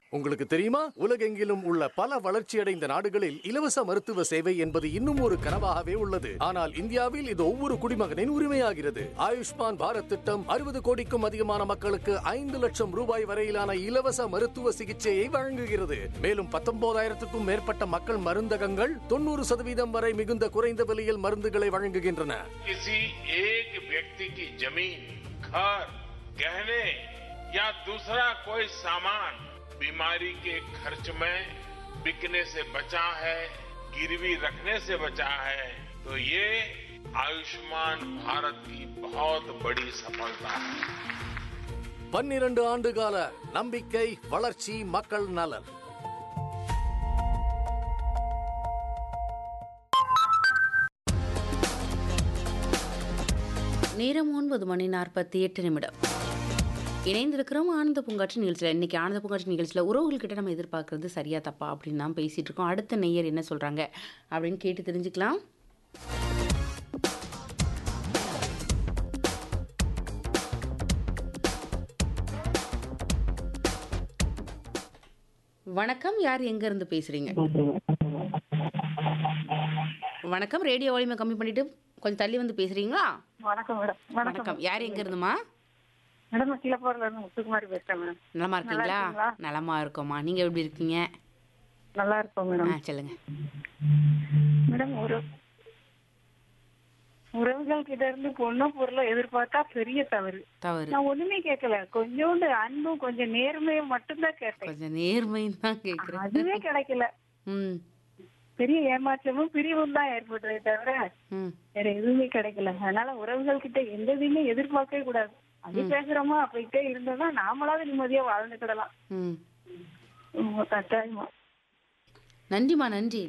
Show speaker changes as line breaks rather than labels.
உங்களுக்கு தெரியுமா உலகெங்கிலும் உள்ள பல வளர்ச்சியடைந்த நாடுகளில் இலவச மருத்துவ சேவை என்பது இன்னும் ஒரு கனவாகவே உள்ளது ஆனால் இந்தியாவில் இது ஒவ்வொரு குடிமகனின் உரிமையாகிறது ஆயுஷ்மான் பாரத் திட்டம் அறுபது கோடிக்கும் அதிகமான மக்களுக்கு ஐந்து லட்சம் ரூபாய் வரையிலான இலவச மருத்துவ சிகிச்சையை வழங்குகிறது மேலும் பத்தொன்பதாயிரத்துக்கும் மேற்பட்ட மக்கள் மருந்தகங்கள் தொண்ணூறு சதவீதம் வரை மிகுந்த குறைந்த விலையில் மருந்துகளை வழங்குகின்றன
किसी एक व्यक्ति की जमीन घर गहने या दूसरा कोई सामान बीमारी के खर्च में बिकने से बचा है गिरवी रखने से बचा है तो ये आयुष्मान भारत की बहुत बड़ी सफलता है
பன்னிரண்டு ஆண்டு கால நம்பிக்கை வளர்ச்சி மக்கள் நலன்
நேரம் ஒன்பது மணி நாற்பத்தி எட்டு நிமிடம் இணைந்திருக்கிறோம் ஆனந்த பூங்காட்சி நிகழ்ச்சியில் இன்னைக்கு ஆனந்த பூங்காட்சி நிகழ்ச்சியில் உறவுகள்கிட்ட நம்ம எதிர்பார்க்கறது சரியா தப்பா அப்படின்னு தான் பேசிட்டு இருக்கோம் அடுத்த நெய்யர் என்ன சொல்றாங்க அப்படின்னு கேட்டு தெரிஞ்சுக்கலாம் வணக்கம் யார் எங்க இருந்து பேசுறீங்க வணக்கம் ரேடியோ வால்யூமை கம்மி பண்ணிட்டு கொஞ்சம் தள்ளி வந்து பேசுறீங்களா
வணக்கம் மேடம் வணக்கம்
வணக்கம் யார் எங்க இருந்துமா
மேடம் நான் கீழப்போர்ல இருந்து முத்துக்குமாரி பேசுறேன் மேடம்
நலமா இருக்கீங்களா
இருக்கீங்களா?
நலமா இருக்கோம்மா நீங்க எப்படி இருக்கீங்க
நல்லா இருக்கோம் மேடம்
ஆ சொல்லுங்க
மேடம் ஒரு உறவுகள் கிட்ட இருந்து பொண்ணும் பொருளும் எதிர்பார்த்தா பெரிய தவறு
தவறு
நான் ஒண்ணுமே கேட்கல கொஞ்சோண்டு அன்பும் கொஞ்சம் நேர்மையும் மட்டும்தான் கேட்டேன்
கொஞ்சம் நேர்மைன்னு தான் கேக்குறேன்
அதுவே கிடைக்கல
ம்
பெரிய ஏமாற்றமும் பிரிவும் தான் ஏற்பட்டதே தவிர
ம்
வேற எதுவுமே கிடைக்கல அதனால உறவுகள் கிட்ட எந்த இதையுமே எதிர்பார்க்கவே கூடாது அது பேசுறோமா அப்படின்ட்டே இருந்தோம்னா நாமளாவது நிம்மதியா வாழ்ந்துக்கிடலாம்
ம்
உம், கட்டாயமா
நன்றிம்மா நன்றி